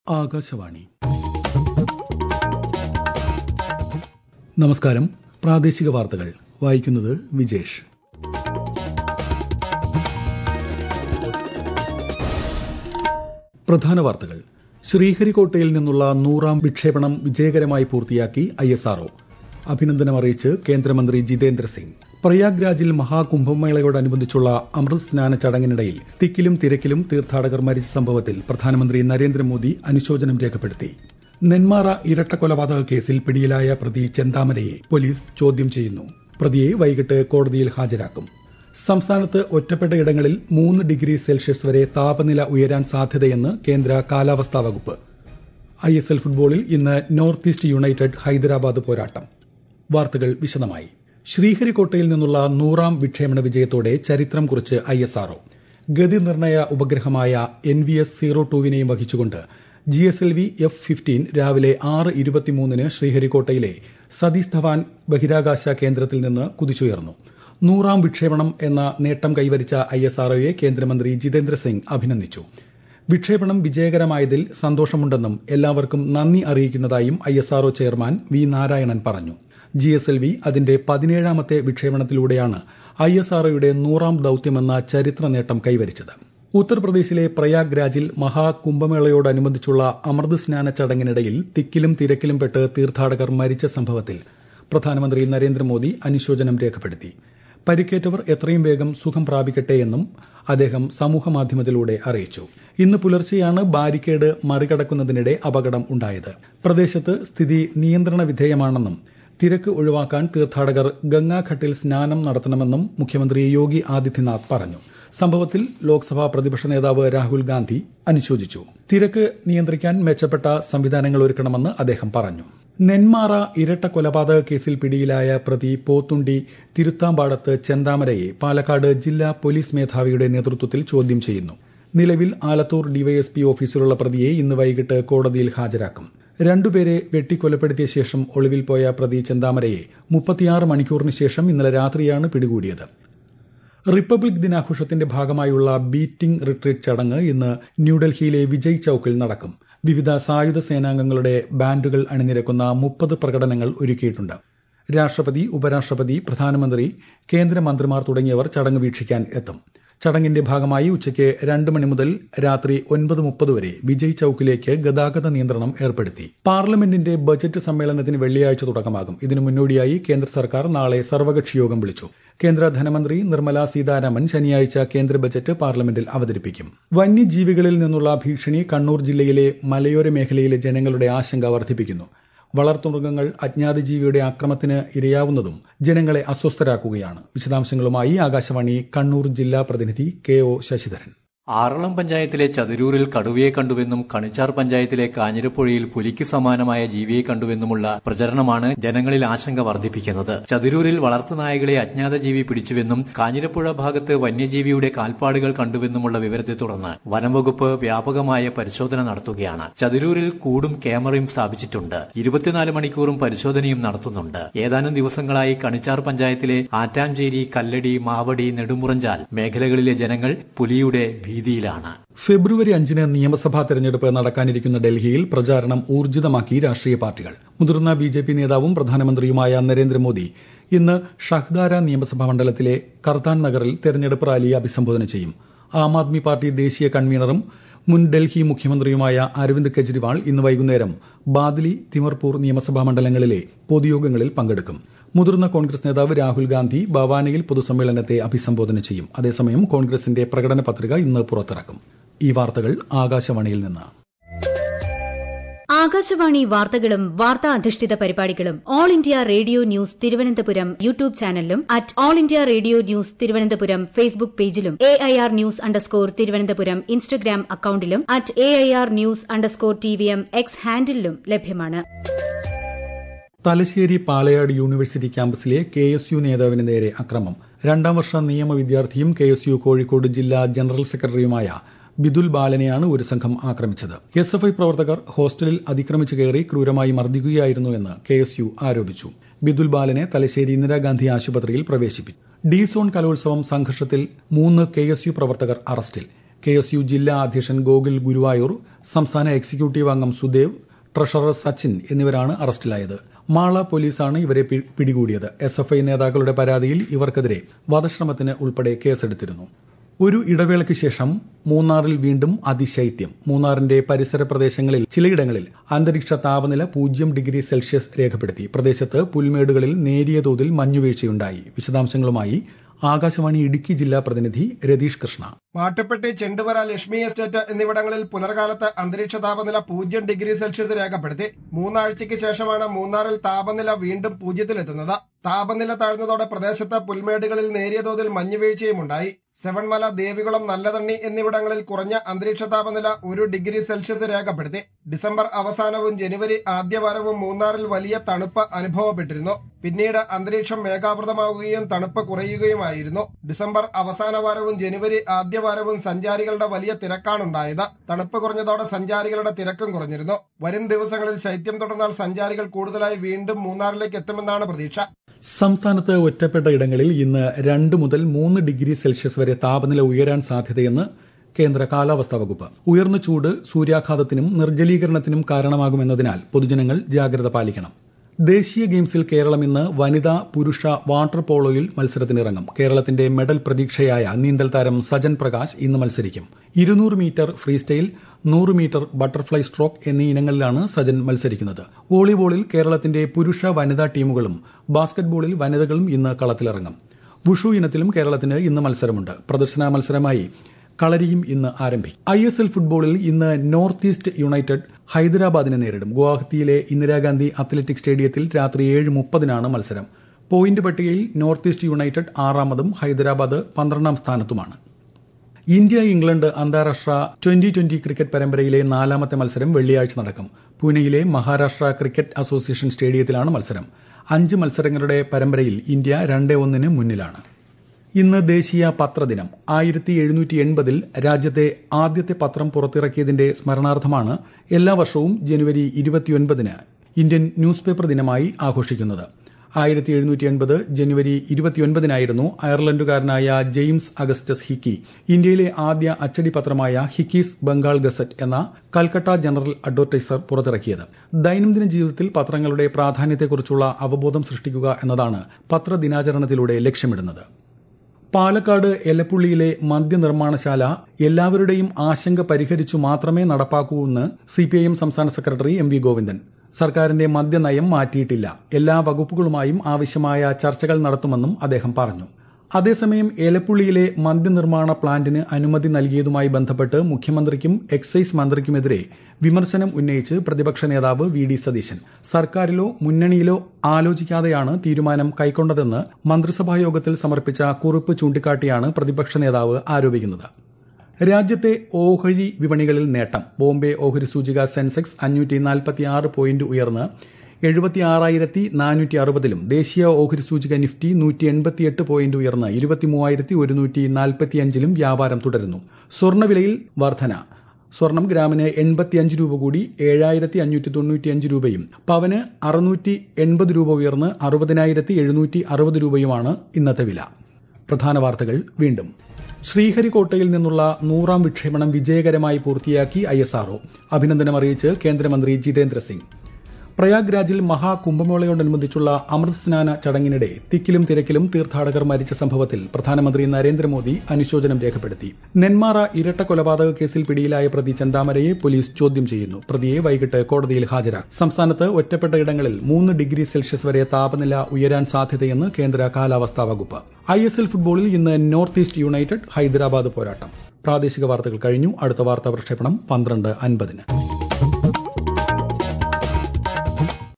ആകാശവാണി നമസ്കാരം പ്രാദേശിക വാർത്തകൾ വായിക്കുന്നത് വിജേഷ് പ്രധാന വാർത്തകൾ ശ്രീഹരിക്കോട്ടയിൽ നിന്നുള്ള നൂറാം വിക്ഷേപണം വിജയകരമായി പൂർത്തിയാക്കി ഐഎസ്ആർഒ അഭിനന്ദനം അറിയിച്ച് കേന്ദ്രമന്ത്രി ജിതേന്ദ്ര സിംഗ് പ്രയാഗ്രാജിൽ മഹാകുംഭമേളയോടനുബന്ധിച്ചുള്ള അമൃത് സ്നാന ചടങ്ങിനിടയിൽ തിക്കിലും തിരക്കിലും തീർത്ഥാടകർ മരിച്ച സംഭവത്തിൽ പ്രധാനമന്ത്രി നരേന്ദ്രമോദി അനുശോചനം രേഖപ്പെടുത്തി നെന്മാറ ഇരട്ടക്കൊലപാതക കേസിൽ പിടിയിലായ പ്രതി ചെന്താമരയെ പോലീസ് ചോദ്യം ചെയ്യുന്നു പ്രതിയെ വൈകിട്ട് കോടതിയിൽ ഹാജരാക്കും സംസ്ഥാനത്ത് ഒറ്റപ്പെട്ട ഇടങ്ങളിൽ മൂന്ന് ഡിഗ്രി സെൽഷ്യസ് വരെ താപനില ഉയരാൻ സാധ്യതയെന്ന് കേന്ദ്ര കാലാവസ്ഥാ വകുപ്പ് ഐഎസ്എൽ ഫുട്ബോളിൽ ഇന്ന് നോർത്ത് ഈസ്റ്റ് യുണൈറ്റഡ് ഹൈദരാബാദ് പോരാട്ടം വാർത്തകൾ വിശദമായി ശ്രീഹരിക്കോട്ടയിൽ നിന്നുള്ള നൂറാം വിക്ഷേപണ വിജയത്തോടെ ചരിത്രം കുറിച്ച് ഐഎസ്ആർഒ ഗതി നിർണയ ഉപഗ്രഹമായ എൻ വി എസ് സീറോ ടൂവിനെയും വഹിച്ചുകൊണ്ട് G S L V F fifteen രാവിലെ ആറ് ഇരുപത്തിമൂന്നിന് ശ്രീഹരിക്കോട്ടയിലെ സതീഷ് ധവാൻ ബഹിരാകാശ കേന്ദ്രത്തിൽ നിന്ന് കുതിച്ചുയർന്നു നൂറാം വിക്ഷേപണം എന്ന നേട്ടം കൈവരിച്ച ഐഎസ്ആർഒയെ കേന്ദ്രമന്ത്രി ജിതേന്ദ്ര സിംഗ് അഭിനന്ദിച്ചു വിക്ഷേപണം വിജയകരമായതിൽ സന്തോഷമുണ്ടെന്നും എല്ലാവർക്കും നന്ദി അറിയിക്കുന്നതായും ഐഎസ്ആർഒ ചെയർമാൻ വി നാരായണൻ പറഞ്ഞു ജി എസ് എൽ വി അതിന്റെ പതിനേഴാമത്തെ വിക്ഷേപണത്തിലൂടെയാണ് ഐഎസ്ആർഒയുടെ നൂറാം ദൌത്യമെന്ന ചരിത്ര നേട്ടം കൈവരിച്ചത് ഉത്തർപ്രദേശിലെ പ്രയാഗ്രാജിൽ മഹാകുംഭമേളയോടനുബന്ധിച്ചുള്ള അമൃത് സ്നാന ചടങ്ങിനിടയിൽ തിക്കിലും തിരക്കിലും പെട്ട് തീർത്ഥാടകർ മരിച്ച സംഭവത്തിൽ പ്രധാനമന്ത്രി നരേന്ദ്രമോദി അനുശോചനം രേഖപ്പെടുത്തി പരിക്കേറ്റവർ എത്രയും വേഗം സുഖം പ്രാപിക്കട്ടെയെന്നും അദ്ദേഹം സമൂഹമാധ്യമത്തിലൂടെ അറിയിച്ചു ഇന്ന് പുലർച്ചെയാണ് ബാരിക്കേഡ് മറികടക്കുന്നതിനിടെ അപകടം ഉണ്ടായത് പ്രദേശത്ത് സ്ഥിതി നിയന്ത്രണ വിധേയമാണെന്നും തിരക്ക് ഒഴിവാക്കാൻ തീർത്ഥാടകർ ഗംഗാഘട്ടിൽ സ്നാനം നടത്തണമെന്നും മുഖ്യമന്ത്രി യോഗി ആദിത്യനാഥ് പറഞ്ഞു സംഭവത്തിൽ ലോക്സഭാ പ്രതിപക്ഷ നേതാവ് രാഹുൽ ഗാന്ധി അനുശോചിച്ചു തിരക്ക് നിയന്ത്രിക്കാൻ മെച്ചപ്പെട്ട സംവിധാനങ്ങൾ ഒരുക്കണമെന്ന് അദ്ദേഹം പറഞ്ഞു നെന്മാറ ഇരട്ട കൊലപാതക കേസിൽ പിടിയിലായ പ്രതി പോത്തുണ്ടി തിരുത്താമ്പാടത്ത് ചെന്താമരയെ പാലക്കാട് ജില്ലാ പോലീസ് മേധാവിയുടെ നേതൃത്വത്തിൽ ചോദ്യം ചെയ്യുന്നു നിലവിൽ ആലത്തൂർ ഡിവൈഎസ്പി ഓഫീസിലുള്ള പ്രതിയെ ഇന്ന് വൈകിട്ട് കോടതിയിൽ ഹാജരാക്കും രണ്ടുപേരെ വെട്ടിക്കൊലപ്പെടുത്തിയ ശേഷം ഒളിവിൽ പോയ പ്രതി ചെന്താമരയെ മുപ്പത്തിയാറ് മണിക്കൂറിന് ശേഷം ഇന്നലെ രാത്രിയാണ് പിടികൂടിയത് റിപ്പബ്ലിക് ദിനാഘോഷത്തിന്റെ ഭാഗമായുള്ള ബീറ്റിംഗ് റിട്രീറ്റ് ചടങ്ങ് ഇന്ന് ന്യൂഡൽഹിയിലെ വിജയ് ചൌക്കിൽ നടക്കും വിവിധ സായുധ സേനാംഗങ്ങളുടെ ബാൻഡുകൾ അണിനിരക്കുന്ന മുപ്പത് പ്രകടനങ്ങൾ ഒരുക്കിയിട്ടുണ്ട് രാഷ്ട്രപതി ഉപരാഷ്ട്രപതി പ്രധാനമന്ത്രി കേന്ദ്രമന്ത്രിമാർ തുടങ്ങിയവർ ചടങ്ങ് വീക്ഷിക്കാൻ എത്തും ചടങ്ങിന്റെ ഭാഗമായി ഉച്ചയ്ക്ക് രണ്ട് മണി മുതൽ രാത്രി ഒൻപത് മുപ്പത് വരെ വിജയ് ചൌക്കിലേക്ക് ഗതാഗത നിയന്ത്രണം ഏർപ്പെടുത്തി പാർലമെന്റിന്റെ ബജറ്റ് സമ്മേളനത്തിന് വെള്ളിയാഴ്ച തുടക്കമാകും ഇതിനു മുന്നോടിയായി കേന്ദ്ര സർക്കാർ നാളെ സർവകക്ഷി യോഗം വിളിച്ചു കേന്ദ്ര ധനമന്ത്രി നിർമ്മല സീതാരാമൻ ശനിയാഴ്ച കേന്ദ്ര ബജറ്റ് പാർലമെന്റിൽ അവതരിപ്പിക്കും വന്യജീവികളിൽ നിന്നുള്ള ഭീഷണി കണ്ണൂർ ജില്ലയിലെ മലയോര മേഖലയിലെ ജനങ്ങളുടെ ആശങ്ക വർദ്ധിപ്പിക്കുന്നു വളർത്തുമൃഗങ്ങൾ അജ്ഞാത ജീവിയുടെ ആക്രമത്തിന് ഇരയാവുന്നതും ജനങ്ങളെ അസ്വസ്ഥരാക്കുകയാണ് വിശദാംശങ്ങളുമായി ആകാശവാണി കണ്ണൂർ ജില്ലാ പ്രതിനിധി കെ ഒ ശശിധരൻ ആറളം പഞ്ചായത്തിലെ ചതുരൂരിൽ കടുവയെ കണ്ടുവെന്നും കണിച്ചാർ പഞ്ചായത്തിലെ കാഞ്ഞിരപ്പുഴയിൽ പുലിക്ക് സമാനമായ ജീവിയെ കണ്ടുവെന്നുമുള്ള പ്രചരണമാണ് ജനങ്ങളിൽ ആശങ്ക വർദ്ധിപ്പിക്കുന്നത് ചതുരൂരിൽ വളർത്തുനായകളെ അജ്ഞാത ജീവി പിടിച്ചുവെന്നും കാഞ്ഞിരപ്പുഴ ഭാഗത്ത് വന്യജീവിയുടെ കാൽപ്പാടുകൾ കണ്ടുവെന്നുമുള്ള വിവരത്തെ തുടർന്ന് വനംവകുപ്പ് വ്യാപകമായ പരിശോധന നടത്തുകയാണ് ചതുരൂരിൽ കൂടും ക്യാമറയും സ്ഥാപിച്ചിട്ടുണ്ട് ഇരുപത്തിനാല് മണിക്കൂറും പരിശോധനയും നടത്തുന്നുണ്ട് ഏതാനും ദിവസങ്ങളായി കണിച്ചാർ പഞ്ചായത്തിലെ ആറ്റാഞ്ചേരി കല്ലടി മാവടി നെടുമുറഞ്ചാൽ മേഖലകളിലെ ജനങ്ങൾ പുലിയുടെ ഭീതിയിലാണ് ഫെബ്രുവരി അഞ്ചിന് നിയമസഭാ തെരഞ്ഞെടുപ്പ് നടക്കാനിരിക്കുന്ന ഡൽഹിയിൽ പ്രചാരണം ഊർജിതമാക്കി രാഷ്ട്രീയ പാർട്ടികൾ മുതിർന്ന ബി ജെ പി നേതാവും പ്രധാനമന്ത്രിയുമായ നരേന്ദ്രമോദി ഇന്ന് ഷഹ്ദാര നിയമസഭാ മണ്ഡലത്തിലെ കർത്താൻ നഗറിൽ തെരഞ്ഞെടുപ്പ് റാലിയെ അഭിസംബോധന ചെയ്യും ആം ആദ്മി പാർട്ടി ദേശീയ കൺവീനറും മുൻ ഡൽഹി മുഖ്യമന്ത്രിയുമായ അരവിന്ദ് കെജ്രിവാൾ ഇന്ന് വൈകുന്നേരം ബാദ്ലി തിമർപൂർ നിയമസഭാ മണ്ഡലങ്ങളിലെ പൊതുയോഗങ്ങളിൽ പങ്കെടുക്കും മുതിർന്ന കോൺഗ്രസ് നേതാവ് രാഹുൽ ഗാന്ധി ബവാനയിൽ പൊതുസമ്മേളനത്തെ അഭിസംബോധന ചെയ്യും അതേസമയം കോൺഗ്രസിന്റെ പ്രകടന പത്രിക ഇന്ന് പുറത്തിറക്കും ഈ വാർത്തകൾ ആകാശവാണിയിൽ നിന്ന് ആകാശവാണി വാർത്തകളും വാർത്താ അധിഷ്ഠിത പരിപാടികളും All India Radio News Thiruvananthapuram YouTube ചാനലിലും at All India Radio News Thiruvananthapuram Facebook പേജിലും A I R news underscore Thiruvananthapuram Instagram അക്കൌണ്ടിലും at A I R news underscore T V M X ഹാൻഡിലും ലഭ്യമാണ് തലശ്ശേരി പാലയാട് യൂണിവേഴ്സിറ്റി ക്യാമ്പസിലെ കെ എസ് യു നേതാവിന് നേരെ അക്രമം രണ്ടാം വർഷ നിയമ വിദ്യാർത്ഥിയും കെ എസ് യു കോഴിക്കോട് ജില്ലാ ജനറൽ സെക്രട്ടറിയുമായ ബിദുൽ ബാലനെയാണ് ഒരു സംഘം ആക്രമിച്ചത് എസ് എഫ് ഐ പ്രവർത്തകർ ഹോസ്റ്റലിൽ അതിക്രമിച്ചു കയറി ക്രൂരമായി മർദ്ദിക്കുകയായിരുന്നുവെന്ന് കെ എസ് യു ആരോപിച്ചു ബിദുൽ ബാലനെ തലശ്ശേരി ഇന്ദിരാഗാന്ധി ആശുപത്രിയിൽ പ്രവേശിപ്പിച്ചു ഡി സോൺ കലോത്സവം സംഘർഷത്തിൽ മൂന്ന് കെ എസ് യു പ്രവർത്തകർ അറസ്റ്റിൽ കെ എസ് യു ജില്ലാ അധ്യക്ഷൻ ഗോകുൽ ഗുരുവായൂർ സംസ്ഥാന എക്സിക്യൂട്ടീവ് അംഗം സുദേവ് ട്രഷറർ സച്ചിൻ എന്നിവരാണ് അറസ്റ്റിലായത് മാള പോലീസാണ് ഇവരെ പിടികൂടിയത് എസ് എഫ് ഐ നേതാക്കളുടെ പരാതിയിൽ ഇവർക്കെതിരെ വധശ്രമത്തിന് ഉൾപ്പെടെ കേസെടുത്തിരുന്നു ഒരു ഇടവേളയ്ക്ക് ശേഷം മൂന്നാറിൽ വീണ്ടും അതിശൈത്യം മൂന്നാറിന്റെ പരിസര പ്രദേശങ്ങളിൽ ചിലയിടങ്ങളിൽ അന്തരീക്ഷ താപനില പൂജ്യം ഡിഗ്രി സെൽഷ്യസ് രേഖപ്പെടുത്തി പ്രദേശത്ത് പുൽമേടുകളിൽ നേരിയ തോതിൽ മഞ്ഞുവീഴ്ചയുണ്ടായി വിശദാംശങ്ങളുമായി ആകാശവാണി ഇടുക്കി ജില്ലാ പ്രതിനിധി രതീഷ് കൃഷ്ണ മാട്ടുപ്പെട്ടി ചെണ്ടുവര ലക്ഷ്മി എസ്റ്റേറ്റ് എന്നിവിടങ്ങളിൽ പുലർകാലത്ത് അന്തരീക്ഷ താപനില പൂജ്യം ഡിഗ്രി സെൽഷ്യസ് രേഖപ്പെടുത്തി മൂന്നാഴ്ചയ്ക്ക് ശേഷമാണ് മൂന്നാറിൽ താപനില വീണ്ടും പൂജ്യത്തിലെത്തുന്നത് താപനില താഴ്ന്നതോടെ പ്രദേശത്ത് പുൽമേടുകളിൽ നേരിയ തോതിൽ മഞ്ഞുവീഴ്ചയും ഉണ്ടായി സെവൻമല ദേവികുളം നല്ലതണ്ണി എന്നിവിടങ്ങളിൽ കുറഞ്ഞ അന്തരീക്ഷ താപനില ഒരു ഡിഗ്രി സെൽഷ്യസ് രേഖപ്പെടുത്തി ഡിസംബർ അവസാനവും ജനുവരി ആദ്യവാരവും മൂന്നാറിൽ വലിയ തണുപ്പ് അനുഭവപ്പെട്ടിരുന്നു പിന്നീട് അന്തരീക്ഷം മേഘാവൃതമാവുകയും തണുപ്പ് കുറയുകയുമായിരുന്നു ഡിസംബർ അവസാന വാരവും ജനുവരി ആദ്യവാരവും സഞ്ചാരികളുടെ വലിയ തിരക്കാണുണ്ടായത് തണുപ്പ് കുറഞ്ഞതോടെ സഞ്ചാരികളുടെ തിരക്കും കുറഞ്ഞിരുന്നു വരും ദിവസങ്ങളിൽ ശൈത്യം തുടർന്നാൽ സഞ്ചാരികൾ കൂടുതലായി വീണ്ടും മൂന്നാറിലേക്ക് എത്തുമെന്നാണ് പ്രതീക്ഷ സംസ്ഥാനത്ത് ഒറ്റപ്പെട്ട ഇടങ്ങളിൽ ഇന്ന് രണ്ട് മുതൽ മൂന്ന് ഡിഗ്രി സെൽഷ്യസ് വരെ താപനില ഉയരാൻ സാധ്യതയെന്ന് കേന്ദ്ര കാലാവസ്ഥാ വകുപ്പ് ഉയർന്ന ചൂട് സൂര്യാഘാതത്തിനും നിർജ്ജലീകരണത്തിനും കാരണമാകുമെന്നതിനാൽ പൊതുജനങ്ങൾ ജാഗ്രത പാലിക്കണം ദേശീയ ഗെയിംസിൽ കേരളം ഇന്ന് വനിതാ പുരുഷ വാട്ടർ പോളോയിൽ മത്സരത്തിനിറങ്ങും കേരളത്തിന്റെ മെഡൽ പ്രതീക്ഷയായ നീന്തൽ താരം സജൻ പ്രകാശ് ഇന്ന് മത്സരിക്കും ഇരുന്നൂറ് മീറ്റർ ഫ്രീസ്റ്റൈൽ നൂറ് മീറ്റർ ബട്ടർഫ്ലൈ സ്ട്രോക്ക് എന്നീ ഇനങ്ങളിലാണ് സജൻ മത്സരിക്കുന്നത് വോളിബോളിൽ കേരളത്തിന്റെ പുരുഷ വനിതാ ടീമുകളും ബാസ്കറ്റ്ബോളിൽ വനിതകളും ഇന്ന് കളത്തിലിറങ്ങും വുഷു ഇനത്തിലും കേരളത്തിന് ഇന്ന് മത്സരമുണ്ട് പ്രദർശന മത്സരമായി കളരിയും ഇന്ന് ആരംഭിക്കും ഐ എസ് എൽ ഫുട്ബോളിൽ ഇന്ന് നോർത്ത് ഈസ്റ്റ് യുണൈറ്റഡ് ഹൈദരാബാദിനെ നേരിടും ഗുവാഹത്തിയിലെ ഇന്ദിരാഗാന്ധി അത്ലറ്റിക് സ്റ്റേഡിയത്തിൽ രാത്രി ഏഴ് മുപ്പതിനാണ് മത്സരം പോയിന്റ് പട്ടികയിൽ നോർത്ത് ഈസ്റ്റ് യുണൈറ്റഡ് ആറാമതും ഹൈദരാബാദ് പന്ത്രണ്ടാം സ്ഥാനത്തുമാണ് ഇന്ത്യ ഇംഗ്ലണ്ട് അന്താരാഷ്ട്ര ട്വന്റി ട്വന്റി ക്രിക്കറ്റ് പരമ്പരയിലെ നാലാമത്തെ മത്സരം വെള്ളിയാഴ്ച നടക്കും പൂനെയിലെ മഹാരാഷ്ട്ര ക്രിക്കറ്റ് അസോസിയേഷൻ സ്റ്റേഡിയത്തിലാണ് മത്സരം അഞ്ച് മത്സരങ്ങളുടെ പരമ്പരയിൽ ഇന്ത്യ രണ്ടേ ഒന്നിന് മുന്നിലാണ് ഇന്ന് ദേശീയ പത്രദിനം ആയിരത്തി എഴുന്നൂറ്റി എൺപതിൽ രാജ്യത്തെ ആദ്യത്തെ പത്രം പുറത്തിറക്കിയതിന്റെ സ്മരണാർത്ഥമാണ് എല്ലാ വർഷവും ജനുവരി ഇരുപത്തിയൊൻപതിന് ഇന്ത്യൻ ന്യൂസ് പേപ്പർ ദിനമായി ആഘോഷിക്കുന്നത് ആയിരത്തി എഴുന്നൂറ്റി എൺപത് ജനുവരി ഇരുപത്തിയൊൻപതിനായിരുന്നു അയർലൻഡുകാരനായ ജെയിംസ് അഗസ്റ്റസ് ഹിക്കി ഇന്ത്യയിലെ ആദ്യ അച്ചടി പത്രമായ ഹിക്കീസ് ബംഗാൾ ഗസറ്റ് എന്ന കൽക്കട്ട ജനറൽ അഡ്വർടൈസർ പുറത്തിറക്കിയത് ദൈനംദിന ജീവിതത്തിൽ പത്രങ്ങളുടെ പ്രാധാന്യത്തെക്കുറിച്ചുള്ള അവബോധം സൃഷ്ടിക്കുക എന്നതാണ് പത്രദിനാചരണത്തിലൂടെ ലക്ഷ്യമിടുന്നത് പാലക്കാട് എലപ്പുള്ളിയിലെ മദ്യനിർമ്മാണശാല എല്ലാവരുടെയും ആശങ്ക പരിഹരിച്ചു മാത്രമേ നടപ്പാക്കൂ എന്ന് സിപിഐഎം സംസ്ഥാന സെക്രട്ടറി എം വി ഗോവിന്ദൻ സർക്കാരിന്റെ മദ്യനയം മാറ്റിയിട്ടില്ല എല്ലാ വകുപ്പുകളുമായും ആവശ്യമായ ചർച്ചകൾ നടത്തുമെന്നും അദ്ദേഹം പറഞ്ഞു അതേസമയം ഏലപ്പുള്ളിയിലെ മദ്യനിർമ്മാണ പ്ലാന്റിന് അനുമതി നൽകിയതുമായി ബന്ധപ്പെട്ട് മുഖ്യമന്ത്രിക്കും എക്സൈസ് മന്ത്രിക്കുമെതിരെ വിമർശനം ഉന്നയിച്ച് പ്രതിപക്ഷ നേതാവ് വി ഡി സതീശൻ സർക്കാരിലോ മുന്നണിയിലോ ആലോചിക്കാതെയാണ് തീരുമാനം കൈക്കൊണ്ടതെന്ന് മന്ത്രിസഭാ യോഗത്തിൽ സമർപ്പിച്ച കുറിപ്പ് ചൂണ്ടിക്കാട്ടിയാണ് പ്രതിപക്ഷ നേതാവ് ആരോപിക്കുന്നത് രാജ്യത്തെ ഓഹരി വിപണികളിൽ നേട്ടം ബോംബെ ഓഹരി സൂചിക സെൻസെക്സ് അഞ്ഞൂറ്റി നാൽപ്പത്തിയാറ് പോയിന്റ് ഉയർന്ന് എഴുപത്തിയാറായിരത്തി നാനൂറ്റി അറുപതിലും ദേശീയ ഓഹരി സൂചിക നിഫ്റ്റി നൂറ്റി എൺപത്തിയെട്ട് പോയിന്റ് ഉയർന്ന് ഇരുപത്തിമൂവായിരത്തി ഒരുന്നൂറ്റി നാൽപ്പത്തിയഞ്ചിലും വ്യാപാരം തുടരുന്നു സ്വർണ്ണവിലയിൽ വർധന സ്വർണം ഗ്രാമിന് എൺപത്തിയഞ്ച് രൂപ കൂടി ഏഴായിരത്തി അഞ്ഞൂറ്റി തൊണ്ണൂറ്റിയഞ്ച് രൂപയും പവന് അറുന്നൂറ്റി എൺപത് രൂപ ഉയർന്ന് അറുപതിനായിരത്തി എഴുന്നൂറ്റി അറുപത് രൂപയുമാണ് ഇന്നത്തെ വില പ്രധാന വാർത്തകൾ വീണ്ടും ശ്രീഹരിക്കോട്ടയിൽ നിന്നുള്ള നൂറാം വിക്ഷേപണം വിജയകരമായി പൂർത്തിയാക്കി ഐ എസ് ആർഒ അഭിനന്ദനം അറിയിച്ച് കേന്ദ്രമന്ത്രി ജിതേന്ദ്ര സിംഗ് പ്രയാഗ്രാജിൽ മഹാകുംഭമേളയോടനുബന്ധിച്ചുള്ള അമൃത് സ്നാന ചടങ്ങിനിടെ തിക്കിലും തിരക്കിലും തീർത്ഥാടകർ മരിച്ച സംഭവത്തിൽ പ്രധാനമന്ത്രി നരേന്ദ്രമോദി അനുശോചനം രേഖപ്പെടുത്തി നെന്മാറ ഇരട്ട കൊലപാതക കേസിൽ പിടിയിലായ പ്രതി ചന്താമരയെ പോലീസ് ചോദ്യം ചെയ്യുന്നു പ്രതിയെ വൈകിട്ട് കോടതിയിൽ ഹാജരാക്കും സംസ്ഥാനത്ത് ഒറ്റപ്പെട്ട ഇടങ്ങളിൽ മൂന്ന് ഡിഗ്രി സെൽഷ്യസ് വരെ താപനില ഉയരാൻ സാധ്യതയെന്ന് കേന്ദ്ര കാലാവസ്ഥാ വകുപ്പ് ഐ എസ് എൽ ഫുട്ബോളിൽ ഇന്ന് നോർത്ത് ഈസ്റ്റ് യുണൈറ്റഡ് ഹൈദരാബാദ് പോരാട്ടം പ്രാദേശിക വാർത്തകൾ കഴിഞ്ഞു അടുത്ത വാർത്താ പ്രക്ഷേപണം പന്ത്രണ്ട് അൻപതിന്